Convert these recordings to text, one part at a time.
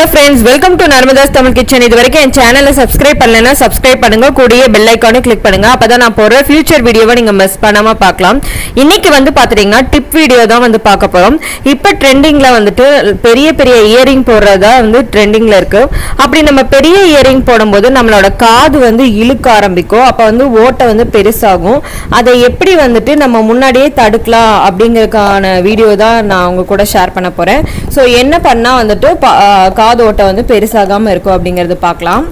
hello friends welcome to Narmada's Tamil kitchen இது வரைக்கும் என் சேனலை சப்ஸ்கிரைப் பண்ணலைன்னா சப்ஸ்கிரைப் பண்ணுங்க கூடிய பெல் ஐக்கானும் கிளிக் பண்ணுங்க அப்பதான் நான் போடுற ஃபியூச்சர் வீடியோவை நீங்க மிஸ் பண்ணாம பார்க்கலாம் இன்னைக்கு வந்து பாத்துட்டீங்கன்னா டிப் வீடியோ தான் வந்து பார்க்க போறோம் இப்போ ட்ரெண்டிங்ல வந்துட்டு பெரிய பெரிய இயரிங் போடுறதா வந்து ட்ரெண்டிங்ல இருக்கு அப்படி நம்ம பெரிய இயரிங் போடும்போது நம்மளோட காது வந்து இழுக்க ஆரம்பிக்கும் அப்போ வந்து ஓட்டை வந்து பெருசாகும் அதை எப்படி வந்துட்டு நம்ம முன்னாடியே தடுக்கலாம் அப்படிங்கறதுக்கான வீடியோ தான் நான் உங்க கூட ஷேர் பண்ண போறேன் ஸோ என்ன பண்ணா வந்துட்டு பா- ஆ, காது ஓட்டை வந்து பெருசாகாம இருக்கும் அப்படிங்கறது பார்க்கலாம்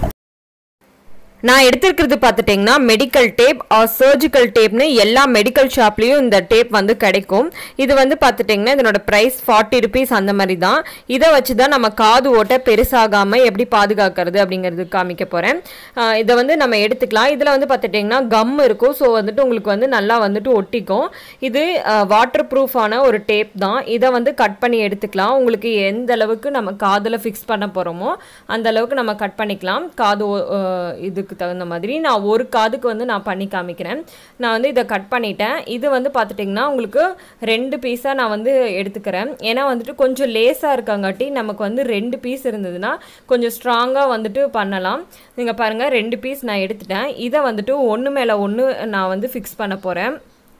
நான் எடுத்திருக்கிறது பார்த்துட்டிங்கன்னா மெடிக்கல் டேப் ஆர் சர்ஜிக்கல் டேப்னு எல்லா மெடிக்கல் ஷாப்லேயும் இந்த டேப் வந்து கிடைக்கும் இது வந்து பார்த்துட்டிங்கன்னா இதனோட ப்ரைஸ் ஃபார்ட்டி ருபீஸ் அந்த மாதிரி தான் இதை வச்சு தான் நம்ம காது ஓட்டை பெருசாகாமல் எப்படி பாதுகாக்கிறது அப்படிங்கிறது காமிக்க போகிறேன் இதை வந்து நம்ம எடுத்துக்கலாம் இதில் வந்து பார்த்துட்டிங்கன்னா கம் இருக்கும் ஸோ வந்துட்டு உங்களுக்கு வந்து நல்லா வந்துட்டு ஒட்டிக்கும் இது வாட்டர் ப்ரூஃபான ஒரு டேப் தான் இதை வந்து கட் பண்ணி எடுத்துக்கலாம் உங்களுக்கு எந்த அளவுக்கு நம்ம காதில் ஃபிக்ஸ் பண்ண போகிறோமோ அந்த அளவுக்கு நம்ம கட் பண்ணிக்கலாம் காது ஓ- அஹ் இதுக்கு தகுந்த மாதிரி நான் ஒரு காதுக்கு வந்து நான் பண்ணி காமிக்கிறேன் நான் வந்து இதை கட் பண்ணிட்டேன் இது வந்து பார்த்துட்டிங்கன்னா உங்களுக்கு ரெண்டு பீஸாக நான் வந்து எடுத்துக்கிறேன் ஏன்னா வந்துட்டு கொஞ்சம் லேஸாக இருக்காங்காட்டி நமக்கு வந்து ரெண்டு பீஸ் இருந்ததுன்னா கொஞ்சம் ஸ்ட்ராங்காக வந்துட்டு பண்ணலாம் நீங்கள் பாருங்கள் ரெண்டு பீஸ் நான் எடுத்துட்டேன் இதை வந்துட்டு ஒன்று மேலே ஒன்று நான் வந்து ஃபிக்ஸ் பண்ண போகிறேன்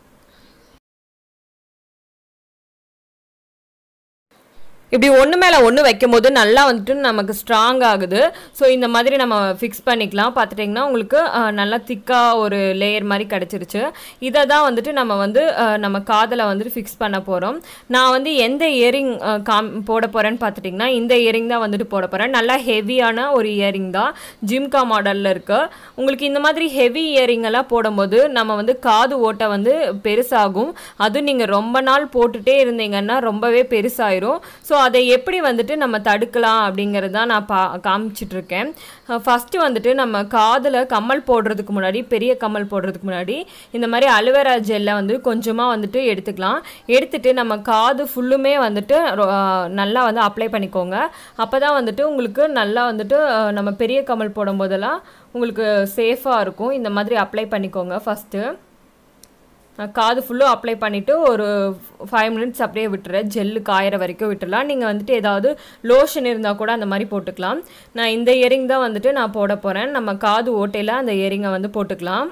இப்படி ஒன்று மேலே ஒன்று வைக்கும்போது நல்லா வந்துட்டு நமக்கு ஸ்ட்ராங் ஆகுது ஸோ இந்த மாதிரி நம்ம ஃபிக்ஸ் பண்ணிக்கலாம் பார்த்துட்டிங்கன்னா உங்களுக்கு அஹ், நல்லா திக்காக ஒரு லேயர் மாதிரி கிடச்சிருச்சு இதை தான் வந்துட்டு நம்ம வந்து அஹ், நம்ம காதில் வந்துட்டு ஃபிக்ஸ் பண்ண போகிறோம் நான் வந்து எந்த இயரிங் காம் போட போகிறேன்னு பார்த்துட்டிங்கன்னா இந்த இயரிங் தான் வந்துட்டு போட போகிறேன் நல்லா ஹெவியான ஒரு இயரிங் தான் ஜிம்கா மாடலில் இருக்குது உங்களுக்கு இந்த மாதிரி ஹெவி இயரிங் எல்லாம் போடும்போது நம்ம வந்து காது ஓட்டை வந்து பெருசாகும் அதுவும் நீங்கள் ரொம்ப நாள் போட்டுட்டே இருந்தீங்கன்னா ரொம்பவே பெருசாயிரும் ஸோ அதை எப்படி வந்துட்டு நம்ம தடுக்கலாம் அப்படிங்கிறது தான் நான் பா காமிச்சிட்டு இருக்கேன் ஃபஸ்ட்டு வந்துட்டு நம்ம காதில் கம்மல் போடுறதுக்கு முன்னாடி பெரிய கம்மல் போடுறதுக்கு முன்னாடி இந்த மாதிரி அலுவேரா ஜெல்லை வந்து கொஞ்சமாக வந்துட்டு எடுத்துக்கலாம் எடுத்துட்டு நம்ம காது ஃபுல்லுமே வந்துட்டு ரொ- அஹ் நல்லா வந்து அப்ளை பண்ணிக்கோங்க அப்போ தான் வந்துட்டு உங்களுக்கு நல்லா வந்துட்டு அஹ், நம்ம பெரிய கம்மல் போடும்போதெல்லாம் உங்களுக்கு சேஃபாக இருக்கும் இந்த மாதிரி அப்ளை பண்ணிக்கோங்க ஃபஸ்ட்டு நான் காது ஃபுல்லும் அப்ளை பண்ணிவிட்டு ஒரு ஃபைவ் மினிட்ஸ் அப்படியே விட்டுறேன் ஜெல்லு காயிற வரைக்கும் விட்டுடலாம் நீங்கள் வந்துட்டு ஏதாவது லோஷன் இருந்தால் கூட அந்த மாதிரி போட்டுக்கலாம் நான் இந்த இயரிங் தான் வந்துட்டு நான் போட போகிறேன் நம்ம காது ஓட்டையில் அந்த இயரிங்கை வந்து போட்டுக்கலாம்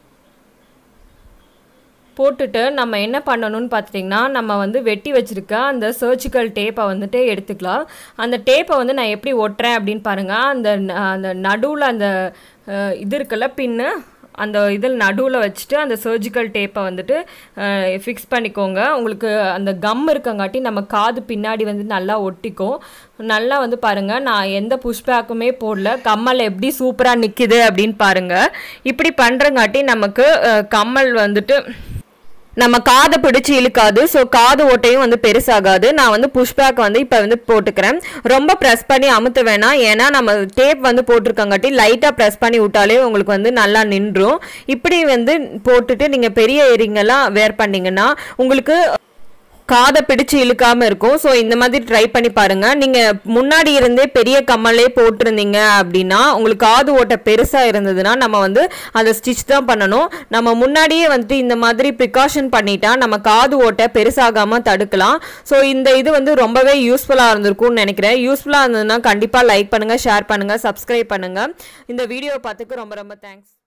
போட்டுட்டு நம்ம என்ன பண்ணணும்னு பார்த்துட்டிங்கன்னா நம்ம வந்து வெட்டி வச்சிருக்க அந்த சர்ஜிக்கல் டேப்பை வந்துட்டு எடுத்துக்கலாம் அந்த டேப்பை வந்து நான் எப்படி ஒட்டுறேன் அப்படின்னு பாருங்கள் அந்த ந- அந்த நடுவில் அந்த அஹ், இது இருக்குல்ல பின்னு அந்த இதில் நடுவில் வச்சுட்டு அந்த சர்ஜிக்கல் டேப்பை வந்துட்டு ஃபிக்ஸ் பண்ணிக்கோங்க உங்களுக்கு அந்த கம் இருக்கங்காட்டி நம்ம காது பின்னாடி வந்து நல்லா ஒட்டிக்கும் நல்லா வந்து பாருங்கள் நான் எந்த புஷ்பேக்குமே போடல கம்மல் எப்படி சூப்பராக நிற்கிது அப்படின்னு பாருங்கள் இப்படி பண்ணுறங்காட்டி நமக்கு அஹ், கம்மல் வந்துட்டு நம்ம காதை பிடிச்சு இழுக்காது ஸோ காது ஓட்டையும் வந்து பெருசாகாது நான் வந்து புஷ்பேக் வந்து இப்போ வந்து போட்டுக்கிறேன் ரொம்ப ப்ரெஸ் பண்ணி அமுத்த வேணாம் ஏன்னா நம்ம டேப் வந்து போட்டிருக்கங்காட்டி லைட்டாக ப்ரெஸ் பண்ணி விட்டாலே உங்களுக்கு வந்து நல்லா நின்றும் இப்படி வந்து போட்டுட்டு நீங்கள் பெரிய எரிங்கெல்லாம் வேர் பண்ணீங்கன்னா உங்களுக்கு காதை பிடிச்சு இழுக்காம இருக்கும் ஸோ இந்த மாதிரி ட்ரை பண்ணி பாருங்க நீங்க முன்னாடி இருந்தே பெரிய கம்மலே போட்டிருந்தீங்க அப்படின்னா உங்களுக்கு காது ஓட்டை பெருசா இருந்ததுன்னா நம்ம வந்து அதை ஸ்டிச் தான் பண்ணணும் நம்ம முன்னாடியே வந்துட்டு இந்த மாதிரி ப்ரிகாஷன் பண்ணிட்டா நம்ம காது ஓட்டை பெருசாகாம தடுக்கலாம் ஸோ இந்த இது வந்து ரொம்பவே யூஸ்ஃபுல்லாக இருந்திருக்கும்னு நினைக்கிறேன் யூஸ்ஃபுல்லாக இருந்ததுன்னா கண்டிப்பாக லைக் பண்ணுங்க ஷேர் பண்ணுங்க சப்ஸ்கிரைப் பண்ணுங்க இந்த வீடியோவை பார்த்துக்கு ரொம்ப ரொம்ப தேங்க்ஸ்